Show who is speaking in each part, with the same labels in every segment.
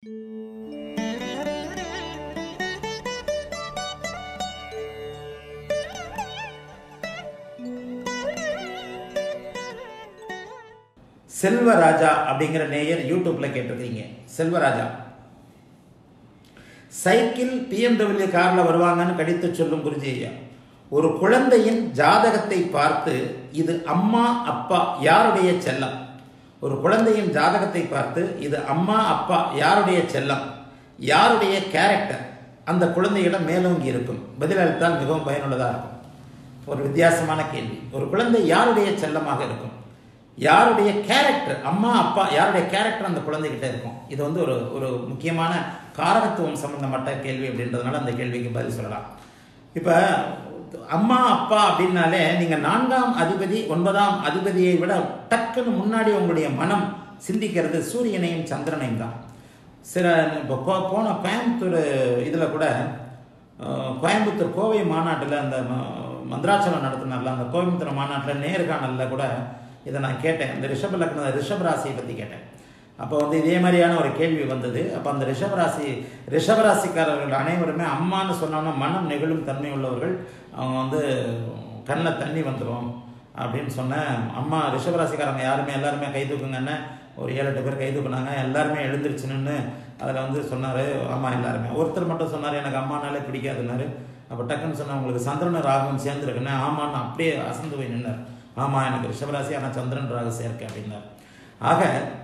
Speaker 1: செல்வராஜா அப்படிங்கிற நேயர் யூடியூப்ல கேட்டிருக்கீங்க செல்வராஜா சைக்கிள் பிஎம்டபிள்யூ கார்ல வருவாங்கன்னு கடித்து சொல்லும் குருஜி ஐயா ஒரு குழந்தையின் ஜாதகத்தை பார்த்து இது அம்மா அப்பா யாருடைய செல்லம் ஒரு குழந்தையின் ஜாதகத்தை பார்த்து இது அம்மா அப்பா யாருடைய செல்லம் யாருடைய கேரக்டர் அந்த குழந்தையிடம் மேலோங்கி இருக்கும் பதிலளித்தால் மிகவும் பயனுள்ளதாக இருக்கும் ஒரு வித்தியாசமான கேள்வி ஒரு குழந்தை யாருடைய செல்லமாக இருக்கும் யாருடைய கேரக்டர் அம்மா அப்பா யாருடைய கேரக்டர் அந்த குழந்தைகிட்ட இருக்கும் இது வந்து ஒரு ஒரு முக்கியமான காரகத்துவம் சம்பந்தப்பட்ட கேள்வி அப்படின்றதுனால அந்த கேள்விக்கு பதில் சொல்லலாம் இப்போ அம்மா அப்பா அப்படின்னாலே நீங்கள் நான்காம் அதிபதி ஒன்பதாம் அதிபதியை விட டக்குன்னு முன்னாடி உங்களுடைய மனம் சிந்திக்கிறது சூரியனையும் சந்திரனையும் தான் சில இப்போ போ- போன கோயம்புத்தூர் இதில் கூட அஹ், கோயம்புத்தூர் கோவை மாநாட்டில் அந்த ம- மந்திராச்சலம் நடத்தினார்ல அந்த கோயம்புத்தூர் மாநாட்டில் நேர்காணலில் கூட இதை நான் கேட்டேன் இந்த ரிஷப லக்ன ரிஷப ராசியை பற்றி கேட்டேன் அப்போ வந்து இதே மாதிரியான ஒரு கேள்வி வந்தது அப்போ அந்த ரிஷபராசி ரிஷபராசிக்காரர்கள் அனைவருமே அம்மான்னு சொன்னோன்னா மனம் நெகிழும் தன்மை உள்ளவர்கள் அவங்க வந்து கண்ணில் தண்ணி வந்துடும் அப்படின்னு சொன்னேன் அம்மா ரிஷபராசிக்காரங்க யாருமே எல்லாருமே கை தூக்குங்கன்னு ஒரு ஏழு எட்டு பேர் கை தூக்குனாங்க எல்லாருமே எழுந்திருச்சுன்னு அதில் வந்து சொன்னார் ஆமாம் எல்லாருமே ஒருத்தர் மட்டும் சொன்னார் எனக்கு அம்மானாலே பிடிக்காதுன்னாரு அப்போ டக்குன்னு சொன்னா உங்களுக்கு சந்திரன் ராகுவும் சேர்ந்துருக்குன்னு ஆமான்னு அப்படியே அசந்து போய் நின்னார் ஆமாம் எனக்கு ரிஷபராசி ஆனால் சந்திரன் ராகு சேர்க்க அப்படின்னார் ஆக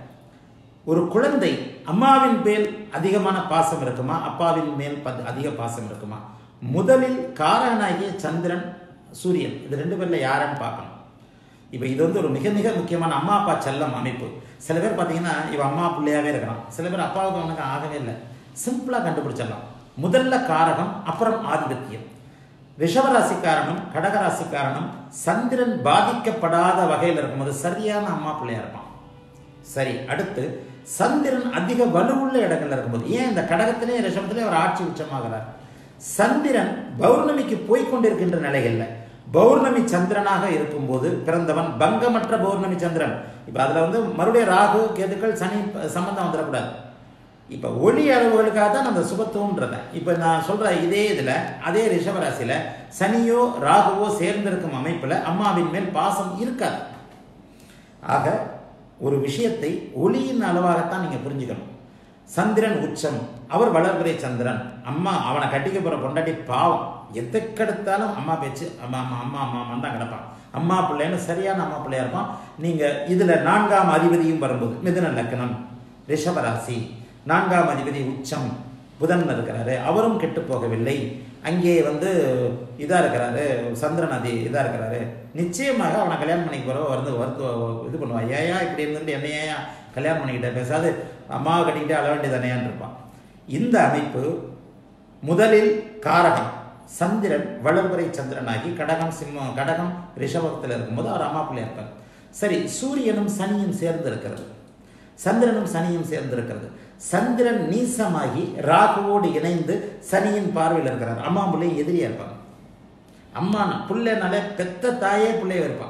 Speaker 1: ஒரு குழந்தை அம்மாவின் மேல் அதிகமான பாசம் இருக்குமா அப்பாவின் மேல் பத்- அதிக பாசம் இருக்குமா முதலில் காரகனாகிய சந்திரன் சூரியன் இது ரெண்டு பேர்ல யாருன்னு பார்க்கணும் இப்போ இது வந்து ஒரு மிக மிக முக்கியமான அம்மா அப்பா செல்லம் அமைப்பு சில பேர் பார்த்தீங்கன்னா இவ அம்மா பிள்ளையாவே இருக்கிறான் சில பேர் அப்பாவுக்கு அவனுக்கு ஆகவே இல்லை சிம்பிளாக கண்டுபிடிச்சிடலாம் முதல்ல காரகம் அப்புறம் ஆதிபத்தியம் ரிஷபராசிக்காரனும் கடகராசிக்காரனும் சந்திரன் பாதிக்கப்படாத வகையில் இருக்கும்போது சரியான அம்மா பிள்ளையா இருப்பான் சரி அடுத்து சந்திரன் அதிக வலுவுள்ள இடங்கள்ல இருக்கும்போது ஏன் இந்த கடகத்திலே ரிஷபத்திலே அவர் ஆட்சி உச்சமாகிறார் சந்திரன் பௌர்ணமிக்கு போய் கொண்டிருக்கின்ற நிலைகள்ல பௌர்ணமி சந்திரனாக இருக்கும்போது பிறந்தவன் பங்கமற்ற பௌர்ணமி சந்திரன் இப்ப அதுல வந்து மறுபடியும் ராகு கேதுக்கள் சனி சம்பந்தம் வந்துடக்கூடாது இப்ப ஒளி அளவுகளுக்காக தான் அந்த சுபத்துவம்ன்றத இப்ப நான் சொல்ற இதே இதுல அதே ரிஷபராசியில சனியோ ராகுவோ சேர்ந்திருக்கும் அமைப்புல அம்மாவின் மேல் பாசம் இருக்காது ஆக ஒரு விஷயத்தை ஒளியின் அளவாகத்தான் நீங்க புரிஞ்சுக்கணும் சந்திரன் உச்சம் அவர் வளர்பிறை சந்திரன் அம்மா அவனை கட்டிக்க போற பொண்டாட்டி பாவம் எதுக்கெடுத்தாலும் அம்மா பேச்சு அம்மா அம்மா அம்மா அம்மா அம்மா தான் கிடப்பான் அம்மா பிள்ளைன்னு சரியான அம்மா பிள்ளையா இருப்பான் நீங்க இதுல நான்காம் அதிபதியும் வரும்போது மிதுன லக்னம் ரிஷபராசி நான்காம் அதிபதி உச்சம் புதன் இருக்கிறாரு அவரும் கெட்டு போகவில்லை அங்கே வந்து இதா இருக்கிறாரு சந்திரன் அதி இதா இருக்கிறாரு நிச்சயமாக அவனை கல்யாணம் பண்ணிக்க போறவ வந்து வருத்து இது பண்ணுவா ஏயா இப்படி இருந்துட்டு என்ன ஏயா கல்யாணம் பண்ணிக்கிட்ட பேசாது அம்மாவை கட்டிக்கிட்டே அழ வேண்டியதானேன்னு இருப்பான் இந்த அமைப்பு முதலில் காரகம் சந்திரன் வளர்வரை சந்திரனாகி கடகம் சிம்மம் கடகம் ரிஷபத்தில் இருக்கும்போது அவர் அம்மா பிள்ளையா இருப்பார் சரி சூரியனும் சனியும் சேர்ந்து இருக்கிறது சந்திரனும் சனியும் சேர்ந்து இருக்கிறது சந்திரன் நீசமாகி ராகுவோடு இணைந்து சனியின் பார்வையில் இருக்கிறார் அம்மா பிள்ளை எதிரியா இருப்பாங்க அம்மா பிள்ளைனாலே பெத்த தாயே பிள்ளைய இருப்பான்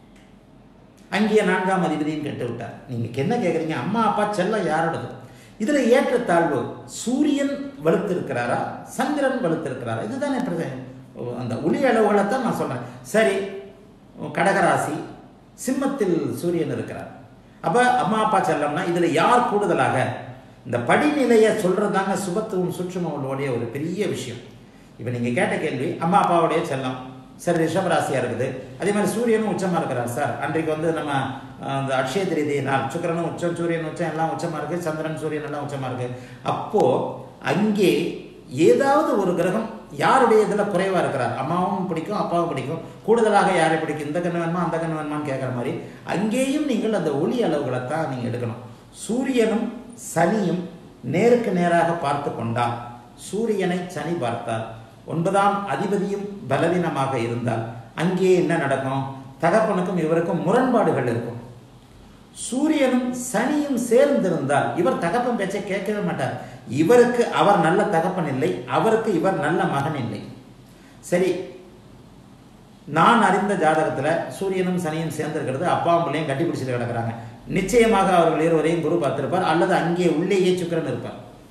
Speaker 1: அங்கேயே நான்காம் அதிபதியும் கெட்டு விட்டார் நீங்க என்ன கேட்குறீங்க அம்மா அப்பா செல்லம் யாரோடது இதுல ஏற்றத்தாழ்வு சூரியன் வலுத்திருக்கிறாரா சந்திரன் வலுத்திருக்கிறாரா இதுதானே பிரச்சனை அந்த ஒளி அளவுகளை தான் நான் சொல்றேன் சரி கடகராசி சிம்மத்தில் சூரியன் இருக்கிறார் அப்ப அம்மா அப்பா செல்லம்னா இதுல யார் கூடுதலாக இந்த படிநிலையை சொல்றதாங்க சுபத்துவம் சுற்றுமவளுடைய ஒரு பெரிய விஷயம் இப்போ நீங்க கேட்ட கேள்வி அம்மா அப்பாவுடைய செல்லம் சரி ரிஷபராசியா இருக்குது அதே மாதிரி சூரியனும் உச்சமா இருக்கிறார் சார் அன்றைக்கு வந்து நம்ம அஹ், அந்த அக்ஷய திருதி நாள் சுக்கிரனும் உச்சம் சூரியன் உச்சம் எல்லாம் உச்சமா இருக்கு சந்திரன் சூரியன் எல்லாம் உச்சமா இருக்கு அப்போ அங்கே ஏதாவது ஒரு கிரகம் யாருடைய இதுல குறைவா இருக்கிறார் அம்மாவும் பிடிக்கும் அப்பாவும் பிடிக்கும் கூடுதலாக யாரை பிடிக்கும் இந்த கண்ணு வேணுமா அந்த கண்ணு வேணுமான்னு கேட்குற மாதிரி அங்கேயும் நீங்கள் அந்த ஒளி அளவுகளை தான் நீங்க எடுக்கணும் சூரியனும் சனியும் நேருக்கு நேராக பார்த்து கொண்டால் சூரியனை சனி பார்த்தால் ஒன்பதாம் அதிபதியும் பலவீனமாக இருந்தால் அங்கே என்ன நடக்கும் தகப்பனுக்கும் இவருக்கும் முரண்பாடுகள் இருக்கும் சூரியனும் சனியும் சேர்ந்திருந்தால் இவர் தகப்பன் பேச்சை கேட்கவே மாட்டார் இவருக்கு அவர் நல்ல தகப்பன் இல்லை அவருக்கு இவர் நல்ல மகன் இல்லை சரி நான் அறிந்த ஜாதகத்துல சூரியனும் சனியும் சேர்ந்திருக்கிறது அப்பாவும் பிள்ளையும் கட்டி பிடிச்சிட்டு கிடக்குறாங்க நிச்சயமாக அவர்கள் இருவரையும் குரு பார்த்திருப்பார் அல்லது அங்கே உள்ளேயே சுக்கிரன் இருப்பார்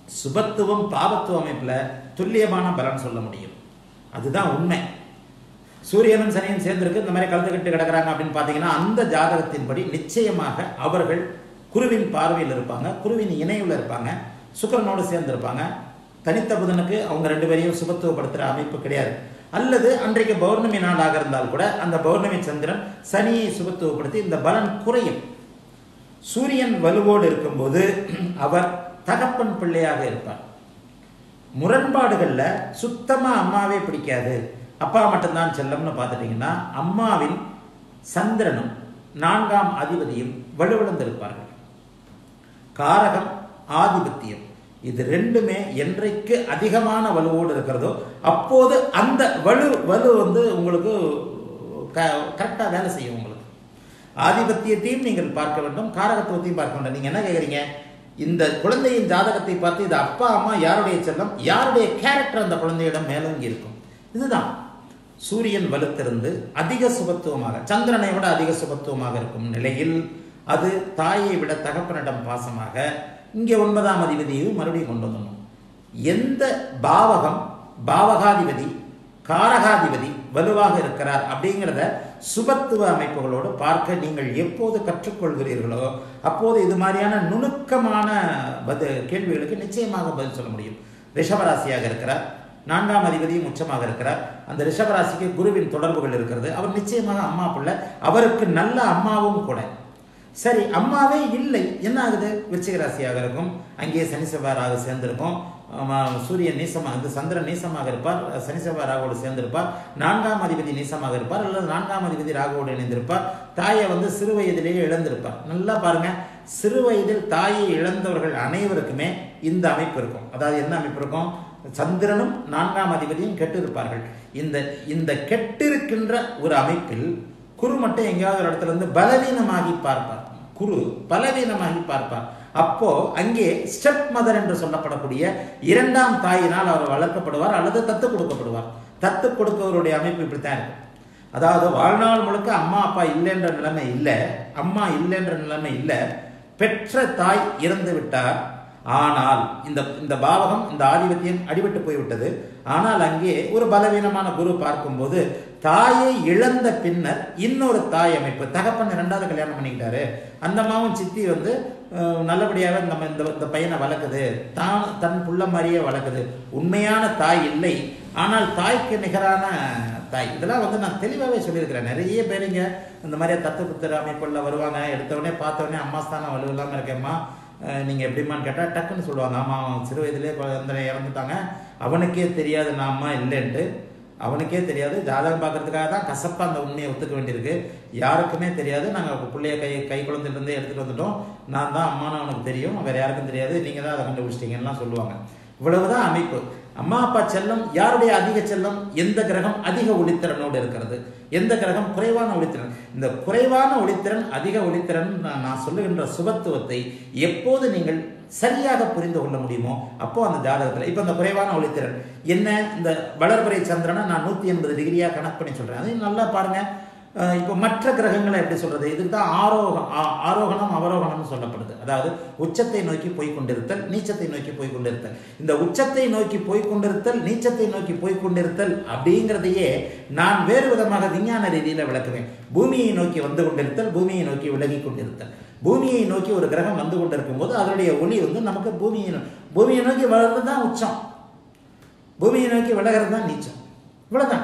Speaker 1: சுபத்துவம் பாபத்துவ அமைப்பில் துல்லியமான பலன் சொல்ல முடியும் அதுதான் உண்மை சூரியனும் சனியும் சேர்ந்திருக்கு இந்த மாதிரி கலந்து கட்டு கிடக்குறாங்க அப்படின்னு பார்த்தீங்கன்னா அந்த ஜாதகத்தின்படி நிச்சயமாக அவர்கள் குருவின் பார்வையில் இருப்பாங்க குருவின் இணைவில் இருப்பாங்க சுக்கிரனோடு சேர்ந்து இருப்பாங்க தனித்த புதனுக்கு அவங்க ரெண்டு பேரையும் சுபத்துவப்படுத்துகிற அமைப்பு கிடையாது அல்லது அன்றைக்கு பௌர்ணமி நாளாக இருந்தால் கூட அந்த பௌர்ணமி சந்திரன் சனியை சுபத்துவப்படுத்தி இந்த பலன் குறையும் சூரியன் வலுவோடு இருக்கும்போது அவர் தகப்பன் பிள்ளையாக இருப்பார் முரண்பாடுகளில் சுத்தமாக அம்மாவே பிடிக்காது அப்பா மட்டும்தான் செல்லம்னு பார்த்துட்டிங்கன்னா அம்மாவின் சந்திரனும் நான்காம் அதிபதியும் வலுவிழந்திருப்பார்கள் காரகம் ஆதிபத்தியம் இது ரெண்டுமே என்றைக்கு அதிகமான வலுவோடு இருக்கிறதோ அப்போது அந்த வலு வலு வந்து உங்களுக்கு க கரெக்டாக வேலை செய்யும் உங்களுக்கு ஆதிபத்தியத்தையும் நீங்கள் பார்க்க வேண்டும் காரகத்துவத்தையும் பார்க்க வேண்டும் நீங்கள் என்ன கேட்குறீங்க இந்த குழந்தையின் ஜாதகத்தை பார்த்து இது அப்பா அம்மா யாருடைய செல்லம் யாருடைய கேரக்டர் அந்த குழந்தையிடம் மேலோங்கி இருக்கும் இதுதான் சூரியன் வலுத்திருந்து அதிக சுபத்துவமாக சந்திரனை விட அதிக சுபத்துவமாக இருக்கும் நிலையில் அது தாயை விட தகப்பனிடம் பாசமாக இங்கே ஒன்பதாம் அதிபதியையும் மறுபடியும் கொண்டு வந்துடணும் எந்த பாவகம் பாவகாதிபதி காரகாதிபதி வலுவாக இருக்கிறார் அப்படிங்கிறத சுபத்துவ அமைப்புகளோடு பார்க்க நீங்கள் எப்போது கற்றுக்கொள்கிறீர்களோ அப்போது இது மாதிரியான நுணுக்கமான பதில் கேள்விகளுக்கு நிச்சயமாக பதில் சொல்ல முடியும் ரிஷபராசியாக இருக்கிறார் நான்காம் அதிபதியும் உச்சமாக இருக்கிறார் அந்த ரிஷபராசிக்கு குருவின் தொடர்புகள் இருக்கிறது அவர் நிச்சயமாக அம்மா பிள்ளை அவருக்கு நல்ல அம்மாவும் கூட சரி அம்மாவே இல்லை என்ன ஆகுது விருச்சிக ராசியாக இருக்கும் அங்கே சனி செவ்வாறாக சேர்ந்திருக்கும் ஆமா, சூரியன் நீசமாக இந்த சந்திரன் நீசமாக இருப்பார் சனி செவ்வாய் ராகுவோடு சேர்ந்திருப்பார் நான்காம் அதிபதி நீசமாக இருப்பார் அல்லது நான்காம் அதிபதி ராகுவோடு இணைந்திருப்பார் தாயை வந்து சிறு வயதிலேயே இழந்திருப்பார் நல்லா பாருங்க சிறு வயதில் தாயை இழந்தவர்கள் அனைவருக்குமே இந்த அமைப்பு இருக்கும் அதாவது என்ன அமைப்பு இருக்கும் சந்திரனும் நான்காம் அதிபதியும் கெட்டு இருப்பார்கள் இந்த இந்த கெட்டிருக்கின்ற ஒரு அமைப்பில் குரு மட்டும் எங்கேயாவது ஒரு இடத்துல இருந்து பலவீனமாகி பார்ப்பார் குரு பலவீனமாகி பார்ப்பார் அப்போ அங்கே ஸ்டெப் மதர் என்று சொல்லப்படக்கூடிய இரண்டாம் தாயினால் அவர் வளர்க்கப்படுவார் அல்லது தத்து கொடுக்கப்படுவார் தத்து கொடுப்பவருடைய அமைப்பு இப்படித்தான் இருக்கும் அதாவது வாழ்நாள் முழுக்க அம்மா அப்பா இல்லைன்ற நிலைமை இல்லை அம்மா இல்லைன்ற நிலைமை இல்லை பெற்ற தாய் இறந்து விட்டார் ஆனால் இந்த இந்த பாவகம் இந்த ஆதிபத்தியம் அடிபட்டு போய்விட்டது ஆனால் அங்கே ஒரு பலவீனமான குரு பார்க்கும்போது தாயை இழந்த பின்னர் இன்னொரு தாய் அமைப்பு தகப்பன் இரண்டாவது கல்யாணம் பண்ணிக்கிட்டாரு அந்த அம்மாவும் சித்தி வந்து அஹ், நல்லபடியாக நம்ம இந்த இந்த பையனை வளர்க்குது தான் தன் புள்ள மாதிரியே வளர்க்குது உண்மையான தாய் இல்லை ஆனால் தாய்க்கு நிகரான தாய் இதெல்லாம் வந்து நான் தெளிவாகவே சொல்லியிருக்கிறேன் நிறைய பேருங்க இந்த மாதிரி தத்து புத்திர அமைப்புள்ள வருவாங்க எடுத்தவொடனே பார்த்தவொடனே அம்மா ஸ்தானம் வலுவில்லாமல் இருக்கேம்மா அஹ் நீங்க எப்படிம்மான்னு கேட்டால் டக்குன்னு சொல்லுவாங்க ஆமா அவன் சிறு வயதிலே குழந்தை இறந்துட்டாங்க அவனுக்கே தெரியாது நான் அம்மா இல்லைன்ட்டு அவனுக்கே தெரியாது ஜாதகம் பார்க்கறதுக்காக தான் கசப்பா அந்த உண்மையை ஒத்துக்க வேண்டியிருக்கு யாருக்குமே தெரியாது நாங்கள் பிள்ளைய கை கை குழந்தையிலேருந்தே எடுத்துட்டு வந்துட்டோம் நான் தான் அம்மான்னு அவனுக்கு தெரியும் வேற யாருக்கும் தெரியாது நீங்க தான் அதை கண்டுபிடிச்சிட்டீங்கலாம் சொல்லுவாங்க இவ்வளவுதான் அமைப்பு அம்மா அப்பா செல்லம் யாருடைய அதிக செல்லம் எந்த கிரகம் அதிக ஒளித்திறனோடு இருக்கிறது எந்த கிரகம் குறைவான ஒளித்திறன் இந்த குறைவான ஒளித்திறன் அதிக ஒளித்திறன் நான் நான் சொல்லுகின்ற சுபத்துவத்தை எப்போது நீங்கள் சரியாக புரிந்து கொள்ள முடியுமோ அப்போ அந்த ஜாதகத்தில் இப்போ இந்த குறைவான ஒளித்திறன் என்ன இந்த வளர்பிறை சந்திரனை நான் நூற்றி எண்பது டிகிரியாக கணக்கு பண்ணி சொல்கிறேன் அதையும் நல்லா பாருங்க அஹ் இப்போ மற்ற கிரகங்களை எப்படி சொல்றது இதுக்கு தான் ஆரோகம் ஆ- ஆரோகணம் அவரோகணம்னு சொல்லப்படுது அதாவது உச்சத்தை நோக்கி போய் கொண்டிருத்தல் நீச்சத்தை நோக்கி போய் கொண்டிருத்தல் இந்த உச்சத்தை நோக்கி போய் கொண்டிருத்தல் நீச்சத்தை நோக்கி போய் கொண்டிருத்தல் அப்படிங்கிறதையே நான் வேறு விதமாக விஞ்ஞான ரீதியில் விளக்குவேன் பூமியை நோக்கி வந்து கொண்டிருத்தல் பூமியை நோக்கி விலகி கொண்டிருத்தல் பூமியை நோக்கி ஒரு கிரகம் வந்து கொண்டிருக்கும் போது அதனுடைய ஒளி வந்து நமக்கு பூமியை நோ- பூமியை நோக்கி வளர்றது தான் உச்சம் பூமியை நோக்கி விலகிறது தான் நீச்சம் இவ்வளவுதான்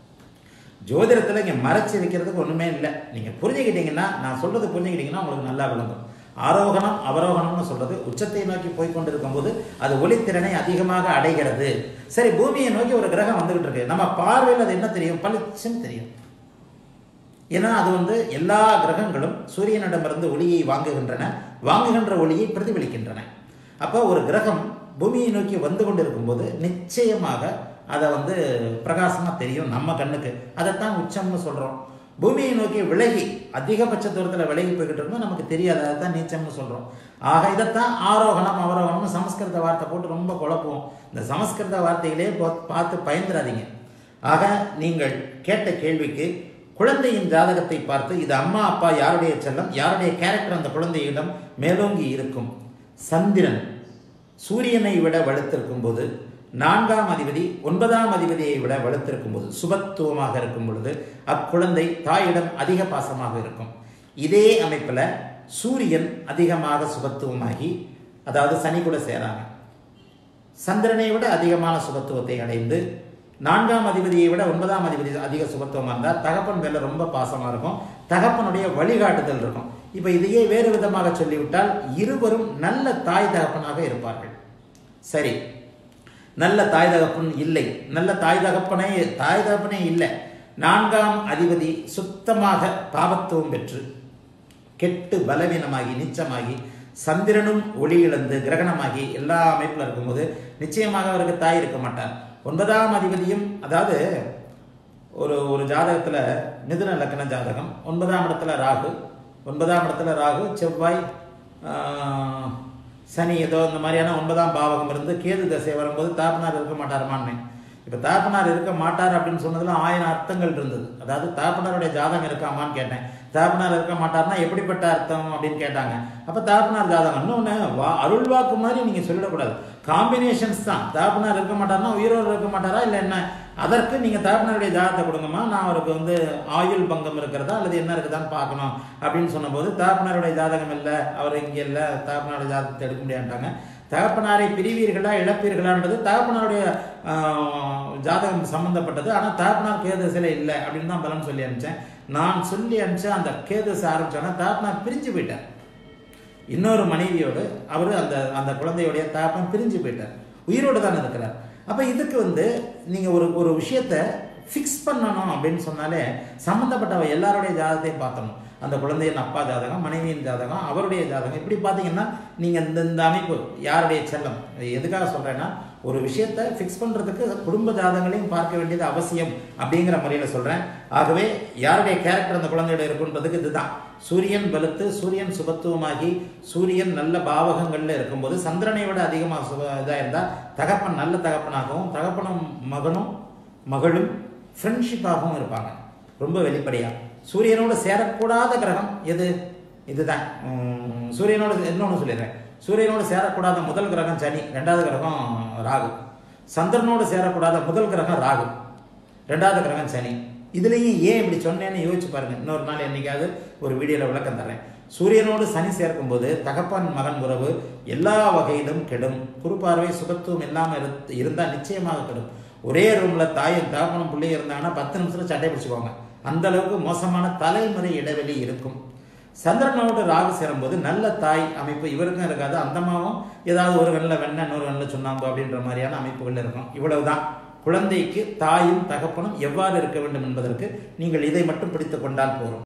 Speaker 1: ஜோதிடத்தில் இங்கே மறைச்சு வைக்கிறதுக்கு ஒன்றுமே இல்லை நீங்கள் புரிஞ்சுக்கிட்டீங்கன்னா நான் சொல்றது புரிஞ்சுக்கிட்டீங்கன்னா உங்களுக்கு நல்லா விளங்கும் ஆரோகணம் அவரோகணம்னு சொல்றது உச்சத்தை நோக்கி போய் கொண்டிருக்கும் போது அது ஒளித்திறனை அதிகமாக அடைகிறது சரி பூமியை நோக்கி ஒரு கிரகம் வந்துகிட்டு இருக்கு நம்ம பார்வையில் அது என்ன தெரியும் பளிச்சுன்னு தெரியும் ஏன்னா அது வந்து எல்லா கிரகங்களும் சூரியனிடமிருந்து ஒளியை வாங்குகின்றன வாங்குகின்ற ஒளியை பிரதிபலிக்கின்றன அப்போ ஒரு கிரகம் பூமியை நோக்கி வந்து கொண்டிருக்கும் போது நிச்சயமாக அதை வந்து பிரகாசமாக தெரியும் நம்ம கண்ணுக்கு அதைத்தான் உச்சம்னு சொல்கிறோம் பூமியை நோக்கி விலகி அதிகபட்ச தூரத்தில் விலகி போய்கிட்டு இருக்கோம் நமக்கு தெரியாது அதை தான் நீச்சம்னு சொல்கிறோம் ஆக இதைத்தான் ஆரோகணம் அவரோகணம்னு சமஸ்கிருத வார்த்தை போட்டு ரொம்ப குழப்புவோம் இந்த சமஸ்கிருத வார்த்தைகளே பா- பார்த்து பயந்துடாதீங்க ஆக நீங்கள் கேட்ட கேள்விக்கு குழந்தையின் ஜாதகத்தை பார்த்து இது அம்மா அப்பா யாருடைய செல்லம் யாருடைய கேரக்டர் அந்த குழந்தையிடம் மேலோங்கி இருக்கும் சந்திரன் சூரியனை விட வலுத்திருக்கும் போது நான்காம் அதிபதி ஒன்பதாம் அதிபதியை விட வலுத்திருக்கும் போது சுபத்துவமாக இருக்கும் பொழுது அக்குழந்தை தாயிடம் அதிக பாசமாக இருக்கும் இதே அமைப்பில் சூரியன் அதிகமாக சுபத்துவமாகி அதாவது சனி கூட சேராங்க சந்திரனை விட அதிகமான சுபத்துவத்தை அடைந்து நான்காம் அதிபதியை விட ஒன்பதாம் அதிபதி அதிக சுபத்துவமாக இருந்தால் தகப்பன் மேல ரொம்ப பாசமாக இருக்கும் தகப்பனுடைய வழிகாட்டுதல் இருக்கும் இப்போ இதையே வேறு விதமாக சொல்லிவிட்டால் இருவரும் நல்ல தாய் தகப்பனாக இருப்பார்கள் சரி நல்ல தாய் தகப்பன் இல்லை நல்ல தாய் தகப்பனே தாய் தகப்பனே இல்லை நான்காம் அதிபதி சுத்தமாக பாவத்துவம் பெற்று கெட்டு பலவீனமாகி நீச்சமாகி சந்திரனும் ஒளி இழந்து கிரகணமாகி எல்லா அமைப்பில் இருக்கும்போது நிச்சயமாக அவருக்கு தாய் இருக்க மாட்டார் ஒன்பதாம் அதிபதியும் அதாவது ஒரு ஒரு ஜாதகத்தில் மிதுன லக்ன ஜாதகம் ஒன்பதாம் இடத்துல ராகு ஒன்பதாம் இடத்துல ராகு செவ்வாய் ஆஹ், சனி ஏதோ இந்த மாதிரியான ஒன்பதாம் பாவகம் இருந்து கேது தசை வரும்போது தாப்பனார் இருக்க மாட்டாருமான்னு இப்போ தாப்பனார் இருக்க மாட்டார் அப்படின்னு சொன்னதுல ஆயிரம் அர்த்தங்கள் இருந்தது அதாவது தாப்பனாருடைய ஜாதகம் இருக்காமான்னு கேட்டேன் தாப்பனார் இருக்க மாட்டார்னா எப்படிப்பட்ட அர்த்தம் அப்படின்னு கேட்டாங்க அப்போ தாப்பனார் ஜாதகம் இன்னொன்று வா அருள் வாக்கு மாதிரி நீங்கள் சொல்லிடக்கூடாது காம்பினேஷன்ஸ் தான் தாப்பனார் இருக்க மாட்டார்னா உயிரோடு இருக்க மாட்டாரா இல்லை என்ன அதற்கு நீங்கள் தாப்பனாருடைய ஜாதகத்தை கொடுங்கம்மா நான் அவருக்கு வந்து ஆயுள் பங்கம் இருக்கிறதா அல்லது என்ன இருக்குதான்னு பார்க்கணும் அப்படின்னு சொன்னபோது தாப்பனாருடைய ஜாதகம் இல்லை அவர் இங்கே இல்லை தாப்பனாருடைய ஜாதகத்தை எடுக்க முடியாட்டாங்க தகப்பனாரை பிரிவீர்களா இழப்பீர்களான்றது தகப்பனாருடைய ஆஹ், ஜாதகம் சம்பந்தப்பட்டது ஆனால் தகப்பனார் கேதசில இல்லை அப்படின்னு தான் பலன் சொல்லி அனுப்பிச்சேன் நான் சொல்லி அனுப்பிச்ச அந்த கேதஸ் ஆரம்பிச்சோன்னா தகப்பனார் பிரிஞ்சு போயிட்டார் இன்னொரு மனைவியோடு அவர் அந்த அந்த குழந்தையுடைய தகப்பன் பிரிஞ்சு போயிட்டார் உயிரோடு தான் இருக்கிறார் அப்போ இதுக்கு வந்து நீங்கள் ஒரு ஒரு விஷயத்தை ஃபிக்ஸ் பண்ணணும் அப்படின்னு சொன்னாலே சம்மந்தப்பட்டவ எல்லாருடைய ஜாதகத்தையும் பார்த்தணும் அந்த குழந்தையின் அப்பா ஜாதகம் மனைவியின் ஜாதகம் அவருடைய ஜாதகம் இப்படி பார்த்தீங்கன்னா நீங்கள் இந்த இந்த அமைப்பு யாருடைய செல்லம் இது எதுக்காக சொல்கிறேன்னா ஒரு விஷயத்தை ஃபிக்ஸ் பண்ணுறதுக்கு குடும்ப ஜாதகங்களையும் பார்க்க வேண்டியது அவசியம் அப்படிங்கிற முறையில் சொல்கிறேன் ஆகவே யாருடைய கேரக்டர் அந்த குழந்தையோட இருக்குன்றதுக்கு இதுதான் சூரியன் பலுத்து சூரியன் சுபத்துவமாகி சூரியன் நல்ல பாவகங்களில் இருக்கும்போது சந்திரனை விட அதிகமாக சுப இதாக இருந்தால் தகப்பன் நல்ல தகப்பனாகவும் தகப்பனும் மகனும் மகளும் ஃப்ரெண்ட்ஷிப்பாகவும் இருப்பாங்க ரொம்ப வெளிப்படையாக சூரியனோடு சேரக்கூடாத கிரகம் எது இதுதான் உம், சூரியனோட இன்னொன்று சொல்லிடுறேன் சூரியனோடு சேரக்கூடாத முதல் கிரகம் சனி ரெண்டாவது கிரகம் ராகு சந்திரனோடு சேரக்கூடாத முதல் கிரகம் ராகு ரெண்டாவது கிரகம் சனி இதுலேயும் ஏன் இப்படி சொன்னேன்னு யோசிச்சு பாருங்க இன்னொரு நாள் என்னைக்காவது ஒரு வீடியோவில் விளக்கம் தரேன் சூரியனோடு சனி சேர்க்கும்போது தகப்பன் மகன் உறவு எல்லா வகையிலும் கெடும் குறுபார்வை சுகத்துவம் இல்லாமல் இரு இருந்தால் நிச்சயமாக கெடும் ஒரே ரூமில் தாயும் தகப்பனும் பிள்ளையும் இருந்தாங்கன்னா பத்து நிமிஷத்தில் சட்டை பிடிச்சுக்குவாங்க அந்த அளவுக்கு மோசமான தலைமுறை இடைவெளி இருக்கும் சந்திரனோடு ராகு சேரும்போது நல்ல தாய் அமைப்பு இவருக்கும் இருக்காது அந்தமாவும் ஏதாவது ஒரு கண்ணில் வெண்ணெய் இன்னொரு கண்ணில் சுண்ணாம்பு அப்படின்ற மாதிரியான அமைப்புகள் இருக்கும் இவ்வளவுதான் குழந்தைக்கு தாயும் தகப்பனும் எவ்வாறு இருக்க வேண்டும் என்பதற்கு நீங்கள் இதை மட்டும் பிடித்து கொண்டால் போதும்